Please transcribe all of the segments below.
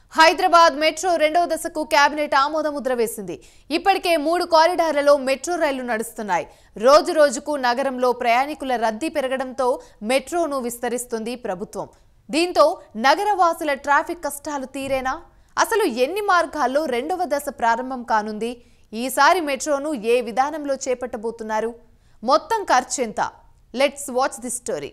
Hyderabad metro రెండవ దశకు cabinet ఆమోద ముద్ర వేసింది ఇప్పటికే మూడు కారిడార్లలో మెట్రో రైళ్లు నడుస్తున్నాయి రోజు రోజుకు నగరంలో ప్రయాణికుల రద్దీ పెరగడంతో మెట్రోను విస్తరిస్తుంది ప్రభుత్వం దీంతో నగరవాసుల ట్రాఫిక్ కష్టాలు తీరేనా అసలు ఎన్ని మార్గాల్లో రెండవ దశ ప్రారంభం కానుంది ఈసారి మెట్రోను ఏ విధానంలో చేపట్టబోతున్నారు మొత్తం ఖర్చు ఎంత లెట్స్ వాచ్ ది స్టోరీ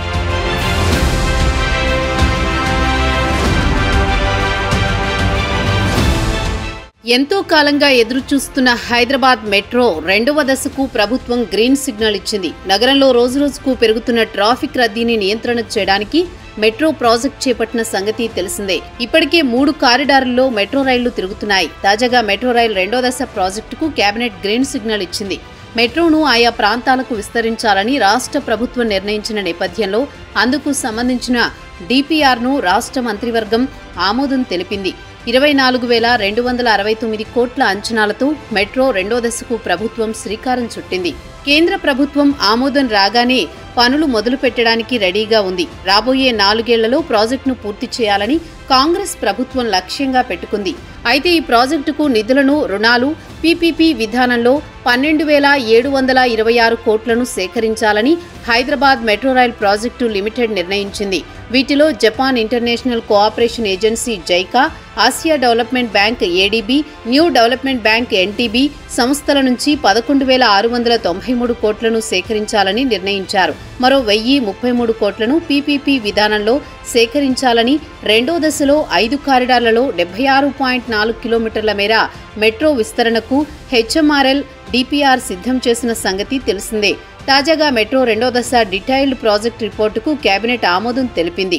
ఎంతో కాలంగా ఎదురుచూస్తున్న హైదరాబాద్ మెట్రో రెండవ దశకు ప్రభుత్వం గ్రీన్ సిగ్నల్ ఇచ్చింది నగరంలో రోజురోజుకు పెరుగుతున్న ట్రాఫిక్ రద్దీని నియంత్రణ చేయడానికి మెట్రో ప్రాజెక్ట్ చేపట్టిన సంగతి తెలిసిందే ఇప్పటికే మూడు కారిడార్లలో మెట్రో రైళ్లు తిరుగుతున్నాయి తాజాగా మెట్రో రైల్ రెండో దశ ప్రాజెక్టుకు కేబినెట్ గ్రీన్ సిగ్నల్ ఇచ్చింది మెట్రోను ఆయా ప్రాంతాలకు విస్తరించాలని రాష్ట్ర ప్రభుత్వం నిర్ణయించిన నేపథ్యంలో అందుకు సంబంధించిన డిపిఆర్ను రాష్ట్ర మంత్రివర్గం ఆమోదం తెలిపింది ఇరవై నాలుగు వేల రెండు వందల అరవై తొమ్మిది కోట్ల అంచనాలతో మెట్రో రెండో దశకు ప్రభుత్వం శ్రీకారం చుట్టింది కేంద్ర ప్రభుత్వం ఆమోదం రాగానే పనులు మొదలు పెట్టడానికి రెడీగా ఉంది రాబోయే నాలుగేళ్లలో ప్రాజెక్టును పూర్తి చేయాలని కాంగ్రెస్ ప్రభుత్వం లక్ష్యంగా పెట్టుకుంది అయితే ఈ ప్రాజెక్టుకు నిధులను రుణాలు పీపీపీ విధానంలో పన్నెండు వేల ఏడు వందల ఇరవై ఆరు కోట్లను సేకరించాలని Hyderabad metro rail project limited నిర్ణయించింది వీటిలో Japan International Cooperation Agency JICA Asia Development Bank ADB New Development Bank NDB సంస్థల నుంచి పదకొండు వేల ఆరు వందల తొంభై మూడు కోట్లను సేకరించాలని నిర్ణయించారు మరో వెయ్యి ముప్పై మూడు కోట్లను పీపీపీ విధానంలో సేకరించాలని రెండో దశలో ఐదు కారిడార్లలో డెబ్బై ఆరు పాయింట్ నాలుగు కిలోమీటర్ల మేర మెట్రో విస్తరణకు హెచ్ఎంఆర్ఎల్ డిపిఆర్ సిద్ధం చేసిన సంగతి తెలిసిందే తాజాగా మెట్రో రెండో దశ డీటెయిల్డ్ ప్రాజెక్ట్ రిపోర్టుకు కేబినెట్ ఆమోదం తెలిపింది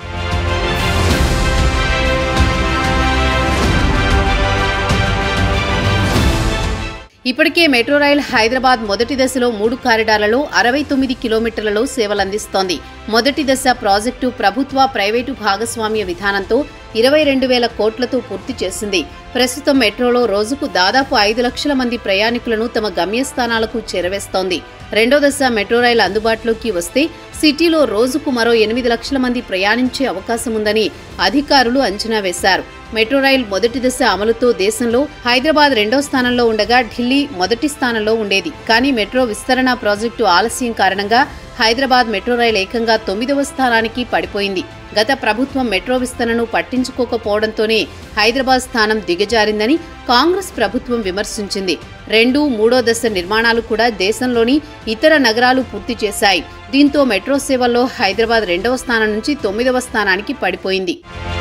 ఇప్పటికే మెట్రో రైల్ హైదరాబాద్ మొదటి దశలో మూడు కారిడార్లలో అరవై తొమ్మిది కిలోమీటర్లలో సేవలందిస్తోంది మొదటి దశ ప్రాజెక్టు ప్రభుత్వ ప్రైవేటు భాగస్వామ్య విధానంతో ఇరవై రెండు వేల కోట్లతో పూర్తి చేసింది ప్రస్తుతం మెట్రోలో రోజుకు దాదాపు ఐదు లక్షల మంది ప్రయాణికులను తమ గమ్యస్థానాలకు చేరవేస్తోంది రెండో దశ మెట్రో రైలు అందుబాటులోకి వస్తే సిటీలో రోజుకు మరో ఎనిమిది లక్షల మంది ప్రయాణించే అవకాశం ఉందని అధికారులు అంచనా వేశారు మెట్రో రైల్ మొదటి దశ అమలుతో దేశంలో హైదరాబాద్ రెండో స్థానంలో ఉండగా ఢిల్లీ మొదటి స్థానంలో ఉండేది కానీ మెట్రో విస్తరణ ప్రాజెక్టు ఆలస్యం కారణంగా హైదరాబాద్ మెట్రో రైల్ ఏకంగా తొమ్మిదవ స్థానానికి పడిపోయింది గత ప్రభుత్వం మెట్రో విస్తరణను పట్టించుకోకపోవడంతోనే హైదరాబాద్ స్థానం దిగజారిందని కాంగ్రెస్ ప్రభుత్వం విమర్శించింది రెండు మూడో దశ నిర్మాణాలు కూడా దేశంలోని ఇతర నగరాలు పూర్తి చేశాయి దీంతో మెట్రో సేవల్లో హైదరాబాద్ రెండవ స్థానం నుంచి తొమ్మిదవ స్థానానికి పడిపోయింది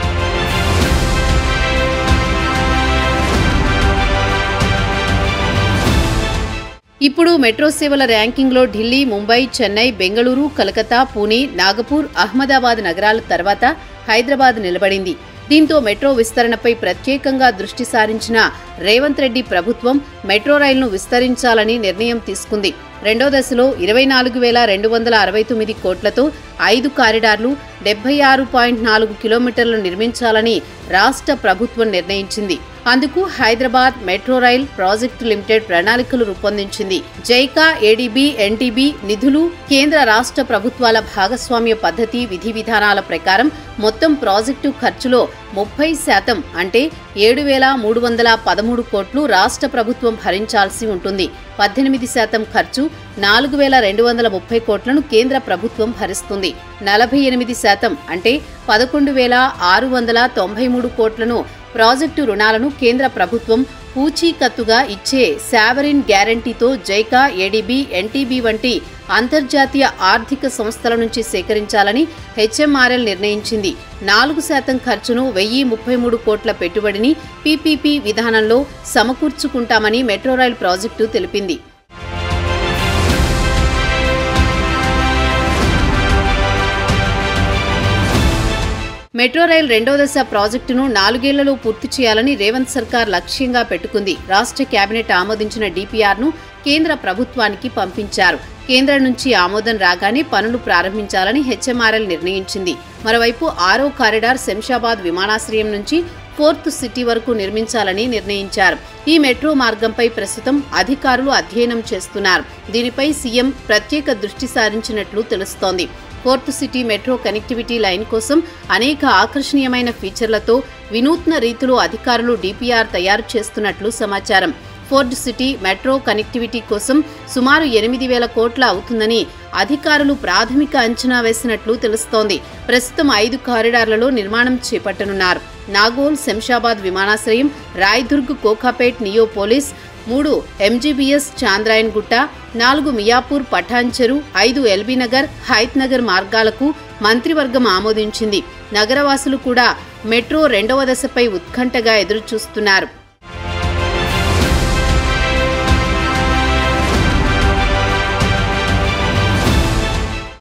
ఇప్పుడు మెట్రో సేవల ర్యాంకింగ్లో ఢిల్లీ ముంబై చెన్నై బెంగళూరు కలకత్తా పూణే నాగపూర్ అహ్మదాబాద్ నగరాల తర్వాత హైదరాబాద్ నిలబడింది దీంతో మెట్రో విస్తరణపై ప్రత్యేకంగా దృష్టి సారించిన రేవంత్ రెడ్డి ప్రభుత్వం మెట్రో రైలును విస్తరించాలని నిర్ణయం తీసుకుంది రెండో దశలో ఇరవై నాలుగు వేల రెండు వందల అరవై తొమ్మిది కోట్లతో ఐదు కారిడార్లు డెబ్బై ఆరు పాయింట్ నాలుగు కిలోమీటర్లు నిర్మించాలని రాష్ట్ర ప్రభుత్వం నిర్ణయించింది అందుకు Hyderabad metro rail project limited ప్రణాళికలు రూపొందించింది జైకా ఏడీబీ ఎన్టీబీ నిధులు కేంద్ర రాష్ట్ర ప్రభుత్వాల భాగస్వామ్య పద్ధతి విధి విధానాల ప్రకారం మొత్తం ప్రాజెక్టు ఖర్చులో ముప్పై శాతం అంటే ఏడు వేల మూడు వందల పదమూడు కోట్లు రాష్ట్ర ప్రభుత్వం భరించాల్సి ఉంటుంది పద్దెనిమిది శాతం ఖర్చు నాలుగు వేల రెండు వందల ముప్పై కోట్లను కేంద్ర ప్రభుత్వం భరిస్తుంది నలభై ఎనిమిది శాతం అంటే పదకొండు వేల ఆరు వందల తొంభై మూడు కోట్లను ప్రాజెక్టు రుణాలను కేంద్ర ప్రభుత్వం పూచీకత్తుగా ఇచ్చే శావరిన్ గ్యారంటీతో జైకా ఏడీబీ ఎన్టీబీ వంటి అంతర్జాతీయ ఆర్థిక సంస్థల నుంచి సేకరించాలని హెచ్ఎంఆర్ఎల్ నిర్ణయించింది నాలుగు శాతం ఖర్చును వెయ్యి ముప్పై మూడు కోట్ల పెట్టుబడిని పీపీపీ విధానంలో సమకూర్చుకుంటామని మెట్రో రైల్ ప్రాజెక్టు తెలిపింది మెట్రో రైల్ రెండో దశ ప్రాజెక్టును నాలుగేళ్లలో పూర్తి చేయాలని రేవంత్ సర్కార్ లక్ష్యంగా పెట్టుకుంది రాష్ట్ర కేబినెట్ ఆమోదించిన డిపిఆర్ను కేంద్ర ప్రభుత్వానికి పంపించారు కేంద్రం నుంచి ఆమోదం రాగానే పనులు ప్రారంభించాలని హెచ్ఎంఆర్ఎల్ నిర్ణయించింది మరోవైపు ఆరో కారిడార్ శంషాబాద్ విమానాశ్రయం నుంచి ఫోర్త్ సిటీ వరకు నిర్మించాలని నిర్ణయించారు ఈ మెట్రో మార్గంపై ప్రస్తుతం అధికారులు అధ్యయనం చేస్తున్నారు దీనిపై సీఎం ప్రత్యేక దృష్టి సారించినట్లు తెలుస్తోంది fourth city metro connectivity line కోసం అనేక ఆకర్షణీయమైన ఫీచర్లతో వినూత్న రీతిలో అధికారులు డిపిఆర్ తయారు చేస్తున్నట్లు సమాచారం ఫోర్డ్ సిటీ మెట్రో కనెక్టివిటీ కోసం సుమారు ఎనిమిది వేల కోట్ల అవుతుందని అధికారులు ప్రాథమిక అంచనా వేసినట్లు తెలుస్తోంది ప్రస్తుతం ఐదు కారిడార్లలో నిర్మాణం చేపట్టనున్నారు నాగోల్ శంషాబాద్ విమానాశ్రయం రాయదుర్గ్ కోకాపేట్ నియోపోలిస్ మూడు ఎంజీబీఎస్ చాంద్రాయన్ గుట్ట నాలుగు మియాపూర్ పఠాన్చెరు ఐదు ఎల్బీ నగర్ హైత్ నగర్ మార్గాలకు మంత్రివర్గం ఆమోదించింది నగరవాసులు కూడా మెట్రో రెండవ దశపై ఉత్కంఠగా ఎదురుచూస్తున్నారు